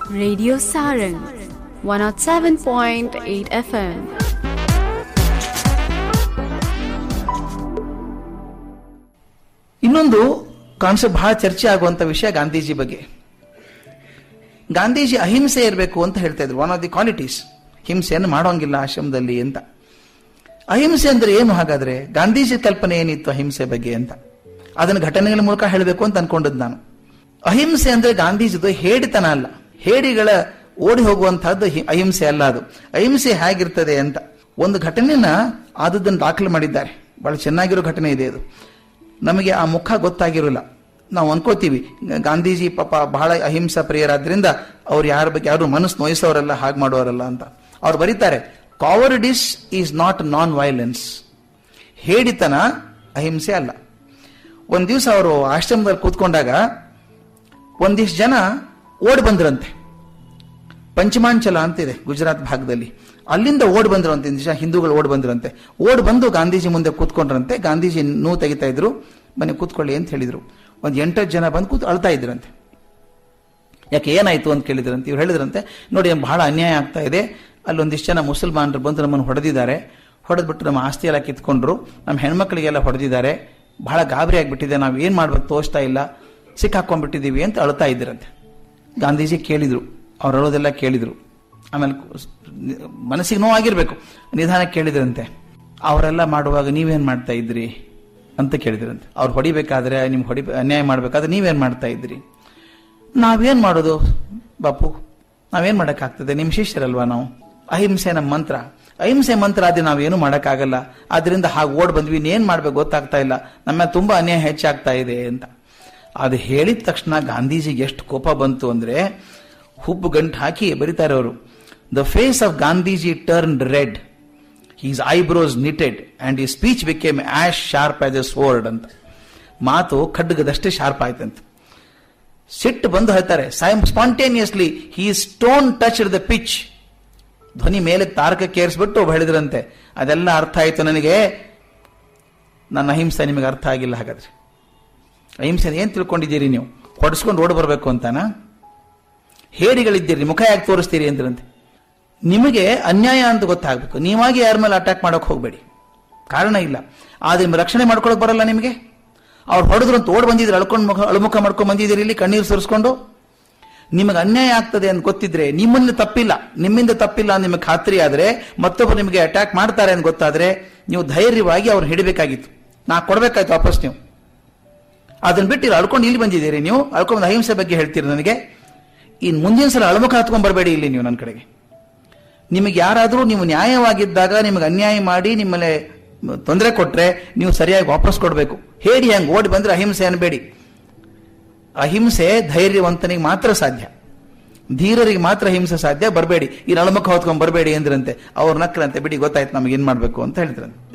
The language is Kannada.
Radio Sarang 107.8 FM. ಇನ್ನೊಂದು ಕಾನ್ಸೆಪ್ಟ್ ಬಹಳ ಚರ್ಚೆ ಆಗುವಂತ ವಿಷಯ ಗಾಂಧೀಜಿ ಬಗ್ಗೆ ಗಾಂಧೀಜಿ ಅಹಿಂಸೆ ಇರಬೇಕು ಅಂತ ಹೇಳ್ತಾ ಇದ್ರು ಒನ್ ಆಫ್ ದಿ ಕ್ವಾಲಿಟೀಸ್ ಹಿಂಸೆಯನ್ನು ಮಾಡೋಂಗಿಲ್ಲ ಆಶ್ರಮದಲ್ಲಿ ಅಂತ ಅಹಿಂಸೆ ಅಂದ್ರೆ ಏನು ಹಾಗಾದ್ರೆ ಗಾಂಧೀಜಿ ಕಲ್ಪನೆ ಏನಿತ್ತು ಅಹಿಂಸೆ ಬಗ್ಗೆ ಅಂತ ಅದನ್ನು ಘಟನೆಗಳ ಮೂಲಕ ಹೇಳಬೇಕು ಅಂತ ಅನ್ಕೊಂಡದ್ದು ನಾನು ಅಹಿಂಸೆ ಅಂದ್ರೆ ಗಾಂಧೀಜಿದು ಹೇಡಿತನ ಅಲ್ಲ ಹೇಡಿಗಳ ಓಡಿ ಹೋಗುವಂತಹದ್ದು ಹಿ- ಅಹಿಂಸೆ ಅಲ್ಲ ಅದು ಅಹಿಂಸೆ ಹೇಗಿರ್ತದೆ ಅಂತ ಒಂದು ಘಟನೆನ ಆದದ್ದನ್ನು ದಾಖಲೆ ಮಾಡಿದ್ದಾರೆ ಬಹಳ ಚೆನ್ನಾಗಿರೋ ಘಟನೆ ಇದೆ ಅದು ನಮಗೆ ಆ ಮುಖ ಗೊತ್ತಾಗಿರೋಲ್ಲ ನಾವು ಅನ್ಕೋತೀವಿ ಗಾಂಧೀಜಿ ಪಾಪ ಬಹಳ ಅಹಿಂಸಾ ಪ್ರಿಯರಾದ್ರಿಂದ ಅವ್ರು ಯಾರ ಬಗ್ಗೆ ಯಾರು ಮನಸ್ಸು ನೋಯಿಸೋರಲ್ಲ ಹಾಗೆ ಮಾಡೋರಲ್ಲ ಅಂತ ಅವ್ರು ಬರೀತಾರೆ cowardice is not non violence ಹೇಡಿತನ ಅಹಿಂಸೆ ಅಲ್ಲ ಒಂದ್ ದಿವಸ ಅವರು ಆಶ್ರಮದಲ್ಲಿ ಕೂತ್ಕೊಂಡಾಗ ಒಂದಿಷ್ಟು ಜನ ಓಡಿ ಬಂದ್ರಂತೆ ಪಂಚಮಾಂಚಲ ಅಂತಿದೆ ಗುಜರಾತ್ ಭಾಗದಲ್ಲಿ ಅಲ್ಲಿಂದ ಓಡ್ ಬಂದ್ರಂತೆ ಒಂದ್ ದಿವಸ ಹಿಂದೂಗಳು ಓಡ್ ಬಂದ್ರಂತೆ ಓಡ್ ಬಂದು ಗಾಂಧೀಜಿ ಮುಂದೆ ಕೂತ್ಕೊಂಡ್ರಂತೆ ಗಾಂಧೀಜಿ ನೂ ತೆಗಿತಾ ಇದ್ರು ಬನ್ನಿ ಕೂತ್ಕೊಳ್ಳಿ ಅಂತ ಹೇಳಿದ್ರು ಒಂದ್ ಎಂಟತ್ತು ಜನ ಬಂದು ಕೂತ್ ಅಳ್ತಾ ಇದ್ರಂತೆ ಯಾಕೆ ಏನಾಯ್ತು ಅಂತ ಕೇಳಿದ್ರಂತೆ ಇವ್ರು ಹೇಳಿದ್ರಂತೆ ನೋಡಿ ನಮ್ಗೆ ಬಹಳ ಅನ್ಯಾಯ ಆಗ್ತಾ ಇದೆ ಅಲ್ಲಿ ಒಂದಿಷ್ಟು ಜನ ಮುಸಲ್ಮಾನರು ಬಂದು ನಮ್ಮನ್ನು ಹೊಡೆದಿದ್ದಾರೆ ಹೊಡೆದ್ಬಿಟ್ಟು ನಮ್ಮ ಆಸ್ತಿ ಎಲ್ಲ ಕಿತ್ಕೊಂಡ್ರು ನಮ್ಮ ಹೆಣ್ಮಕ್ಳಿಗೆಲ್ಲ ಹೊಡೆದಿದ್ದಾರೆ ಬಹಳ ಗಾಬರಿ ಆಗ್ಬಿಟ್ಟಿದೆ ನಾವು ಏನ್ ಮಾಡ್ಬೇಕು ತೋಚ್ತಾ ಇಲ್ಲ ಸಿಕ್ಕಾಕೊಂಡ್ಬಿಟ್ಟಿದೀವಿ ಅಂತ ಅಳ್ತಾ ಇದ್ರಂತೆ ಗಾಂಧೀಜಿ ಕೇಳಿದ್ರು ಅವ್ರು ಅಳೋದೆಲ್ಲ ಕೇಳಿದ್ರು ಆಮೇಲೆ ಮನಸ್ಸಿಗೆ ನೋವಾಗಿರ್ಬೇಕು ನಿಧಾನ ಕೇಳಿದ್ರಂತೆ ಅವರೆಲ್ಲ ಮಾಡುವಾಗ ನೀವೇನ್ ಮಾಡ್ತಾ ಇದ್ರಿ ಅಂತ ಕೇಳಿದ್ರಂತೆ ಅವ್ರು ಹೊಡಿಬೇಕಾದ್ರೆ ನಿಮ್ಗೆ ಹೊಡಿ ಅನ್ಯಾಯ ಮಾಡ್ಬೇಕಾದ್ರೆ ನೀವೇನ್ ಮಾಡ್ತಾ ಇದ್ರಿ ನಾವೇನ್ ಮಾಡೋದು ಬಾಪು ನಾವೇನ್ ಮಾಡಕ್ಕಾಗ್ತದೆ ನಿಮ್ ಶಿಷ್ಯರಲ್ವಾ ನಾವು ಅಹಿಂಸೆ ನಮ್ಮ ಮಂತ್ರ ಅಹಿಂಸೆ ಮಂತ್ರ ಆದ್ರೆ ನಾವೇನು ಮಾಡಕ್ಕಾಗಲ್ಲ ಆದ್ರಿಂದ ಹಾಗೆ ಓಡ್ ಬಂದ್ವಿ ಇನ್ನೇನ್ ಮಾಡ್ಬೇಕು ಗೊತ್ತಾಗ್ತಾ ಇಲ್ಲ ನಮ್ಮ ತುಂಬಾ ಅನ್ಯಾಯ ಹೆಚ್ಚಾಗ್ತಾ ಇದೆ ಅಂತ ಅದು ಹೇಳಿದ ತಕ್ಷಣ ಗಾಂಧೀಜಿಗೆ ಎಷ್ಟು ಕೋಪ ಬಂತು ಅಂದ್ರೆ ಹುಬ್ಬು ಗಂಟು ಹಾಕಿ ಬರೀತಾರೆ ಅವರು the face of Gandhiji turn red his eyebrows knitted and ಈ speech became as sharp as a sword ಅಂತ ಮಾತು ಖಡ್ಗದಷ್ಟೇ ಶಾರ್ಪ್ ಆಯ್ತಂತ ಸಿಟ್ಟು ಬಂದು ಹೇಳ್ತಾರೆ spontaneously his tone touch the pitch ಧ್ವನಿ ಮೇಲೆ ತಾರಕ ಕೇರಿಸ್ಬಿಟ್ಟು ಒಬ್ಬ ಹೇಳಿದ್ರಂತೆ ಅದೆಲ್ಲ ಅರ್ಥ ಆಯ್ತು ನನಗೆ ನನ್ನ ಅಹಿಂಸೆ ನಿಮಗೆ ಅರ್ಥ ಆಗಿಲ್ಲ ಹಾಗಾದ್ರೆ ಅಹಿಂಸೆ ಏನ್ ತಿಳ್ಕೊಂಡಿದ್ದೀರಿ ನೀವು ಹೊಡೆಸ್ಕೊಂಡು ಓಡ್ ಬರಬೇಕು ಅಂತಾನ ಹೇಡಿಗಳಿದ್ದೀರಿ ಮುಖ ಯಾಕೆ ತೋರಿಸ್ತೀರಿ ಅಂದ್ರಂತೆ ನಿಮಗೆ ಅನ್ಯಾಯ ಅಂತ ಗೊತ್ತಾಗಬೇಕು ನೀವಾಗಿ ಯಾರ ಮೇಲೆ ಅಟ್ಯಾಕ್ ಮಾಡಕ್ ಹೋಗಬೇಡಿ ಕಾರಣ ಇಲ್ಲ ಆದ್ರೆ ನಿಮ್ಗೆ ರಕ್ಷಣೆ ಮಾಡ್ಕೊಳಕ್ ಬರಲ್ಲ ನಿಮಗೆ ಅವ್ರು ಹೊಡೆದ್ರು ಅಂತ ಓಡ್ ಬಂದಿದ್ರು ಅಳ್ಕೊಂಡು ಮುಖ ಅಳುಮುಖ ಮಾಡ್ಕೊಂಡು ಬಂದಿದ್ದೀರಿ ಇಲ್ಲಿ ಕಣ್ಣೀರು ಸುರಿಸ್ಕೊಂಡು ನಿಮಗೆ ಅನ್ಯಾಯ ಆಗ್ತದೆ ಅಂತ ಗೊತ್ತಿದ್ರೆ ನಿಮ್ಮಲ್ಲಿ ತಪ್ಪಿಲ್ಲ ನಿಮ್ಮಿಂದ ತಪ್ಪಿಲ್ಲ ಅಂತ ನಿಮಗೆ ಖಾತ್ರಿ ಆದ್ರೆ ಮತ್ತೊಬ್ಬರು ನಿಮಗೆ ಅಟ್ಯಾಕ್ ಮಾಡ್ತಾರೆ ಅಂತ ಗೊತ್ತಾದ್ರೆ ನೀವು ಧೈರ್ಯವಾಗಿ ಅವ್ರು ಹಿಡಿಬೇಕಾಗಿತ್ತು ನಾ ಕೊಡ್ಬೇಕಾಯ್ತು ವಾಪಸ್ ನೀವು ಅದನ್ನ ಬಿಟ್ಟು ಇಲ್ಲಿ ಅಳ್ಕೊಂಡು ಇಲ್ಲಿ ಬಂದಿದ್ದೀರಿ ನೀವು ಅಳ್ಕೊಂಡು ಅಹಿಂಸೆ ಬಗ್ಗೆ ಹೇಳ್ತೀರಿ ನನಗೆ ಇನ್ ಮುಂದಿನ ಸಲ ಅಳಮುಖ ಹತ್ಕೊಂಡ್ ಬರಬೇಡಿ ಇಲ್ಲಿ ನೀವು ನನ್ನ ಕಡೆಗೆ ನಿಮಗೆ ಯಾರಾದರೂ ನೀವು ನ್ಯಾಯವಾಗಿದ್ದಾಗ ನಿಮಗೆ ಅನ್ಯಾಯ ಮಾಡಿ ನಿಮ್ಮಲ್ಲಿ ತೊಂದರೆ ಕೊಟ್ರೆ ನೀವು ಸರಿಯಾಗಿ ವಾಪಸ್ ಕೊಡಬೇಕು ಹೇಳಿ ಹಂಗೆ ಓಡಿ ಬಂದ್ರೆ ಅಹಿಂಸೆ ಅನ್ಬೇಡಿ ಅಹಿಂಸೆ ಧೈರ್ಯವಂತನಿಗೆ ಮಾತ್ರ ಸಾಧ್ಯ ಧೀರರಿಗೆ ಮಾತ್ರ ಹಿಂಸೆ ಸಾಧ್ಯ ಬರಬೇಡಿ ಈ ನಳಮುಖ ಹೊತ್ಕೊಂಡ್ ಬರಬೇಡಿ ಅಂದ್ರಂತೆ ಅವ್ರು ನಕ್ರಂತೆ ಬಿಡಿ ಗೊತ್ತಾಯ್ತು ನಮಗೆ ಏನ್ ಮಾಡ್ಬೇಕು ಅಂತ ಹೇಳಿದ್ರಂತೆ